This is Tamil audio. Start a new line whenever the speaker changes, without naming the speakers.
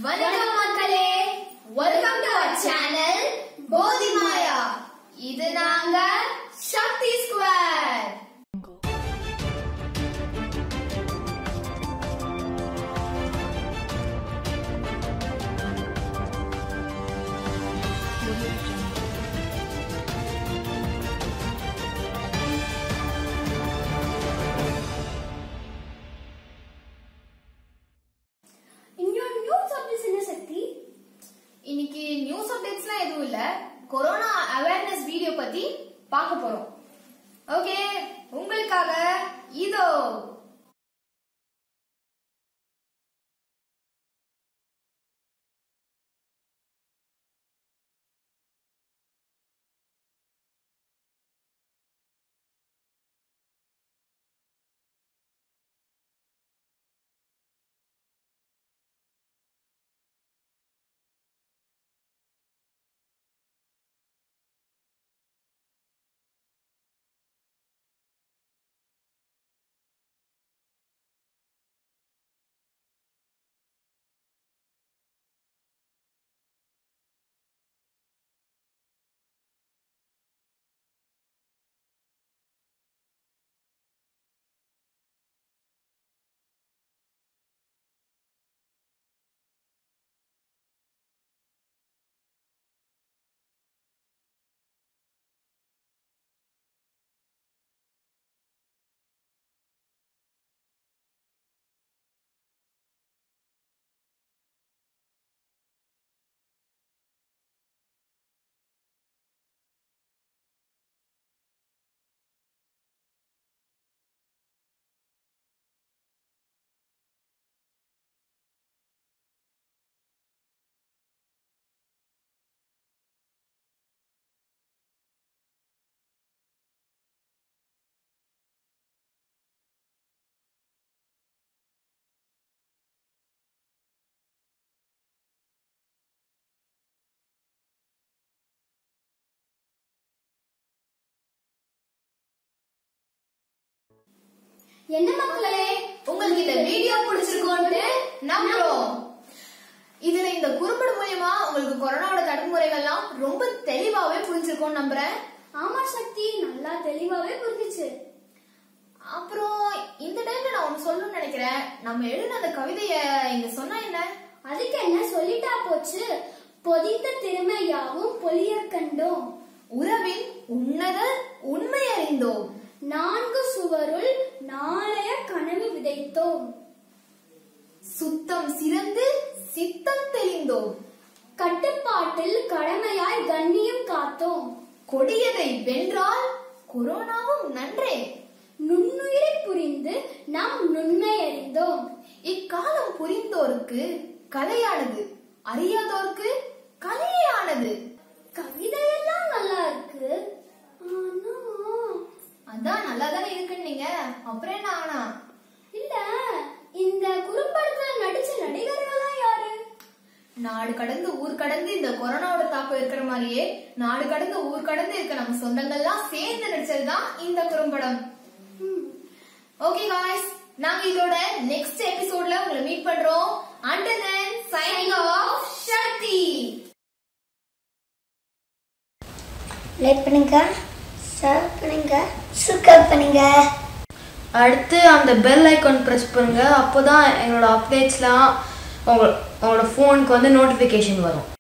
வணக்கம் மக்களே வெல்கம் டு அவர் சேனல் போதி மாயா இது நாங்க சக்தி ஸ்கொயர்
இன்னொரு நியூஸ் அப்டேட்ஸ் என்ன சக்தி
இன்னைக்கு நியூஸ் அப்டேட்ஸ்லாம் எதுவும் இல்ல கொரோனா அவேர்னஸ் வீடியோ பத்தி பார்க்க போறோம் ஓகே உங்களுக்காக இதோ
என்ன மக்களே
உங்களுக்கு இந்த வீடியோ பிடிச்சிருக்கோன்ட்டு நம்புறோம் இதுல இந்த குறும்படம் மூலியமா உங்களுக்கு கொரோனாவோட தடுப்புமுறைகள்லாம் ரொம்ப தெளிவாவே புரிஞ்சிருக்கும்னு நம்புறேன்
ஆமா சக்தி நல்லா தெளிவாவே புரிஞ்சுச்சு
அப்புறம் இந்த டைம்ல நான் ஒண்ணு சொல்லணும்னு நினைக்கிறேன் நம்ம எழுதின அந்த கவிதைய இங்க சொன்னா என்ன
அதுக்கு என்ன சொல்லிட்டா போச்சு பொதிந்த திறமை யாவும் பொலிய கண்டோம்
உறவின் உன்னத உண்மை அறிந்தோம்
நான்கு சுவருள் நாளைய கனவு விதைத்தோம்
சுத்தம் சிறந்து சித்தம் தெளிந்தோம்
கட்டுப்பாட்டில் கடமையாய் கண்ணியம் காத்தோம்
கொடியதை வென்றால் கொரோனாவும் நன்றே
நுண்ணுயிரை புரிந்து நாம் நுண்மை அறிந்தோம்
இக்காலம் புரிந்தோருக்கு கலையானது அறியாதோருக்கு கலையானது
கவிதையெல்லாம் நல்லா இருக்கு ஆனா
அதான் நல்லா தானே இருக்குன்னு நீங்க அப்புறம் என்ன ஆனா
இல்ல இந்த குறும்படத்துல நடிச்ச நடிகர்கள்லாம் யாரு
நாடு கடந்து ஊர் கடந்து இந்த கொரோனாவோட தாக்கம் இருக்கிற மாதிரியே நாடு கடந்து ஊர் கடந்து இருக்க நம்ம சொந்தங்கள்லாம் சேர்ந்து நடிச்சதுதான் இந்த குறும்படம்
ம்.
ஓகே காய்ஸ் நாங்க இதோட நெக்ஸ்ட் எபிசோட்ல உங்களை மீட் பண்றோம் under then shining of Shakti
like பண்ணுங்க ஷேர் பண்ணுங்க சப்ஸ்கிரைப் பண்ணுங்க
அடுத்து அந்த பெல் ஐக்கான் ப்ரெஸ் பண்ணுங்க அப்போதான் எங்களோட அப்டேட்ஸ்லாம் உங்க உங்களோட ஃபோனுக்கு வந்து நோட்டிஃபிகேஷன் வரும்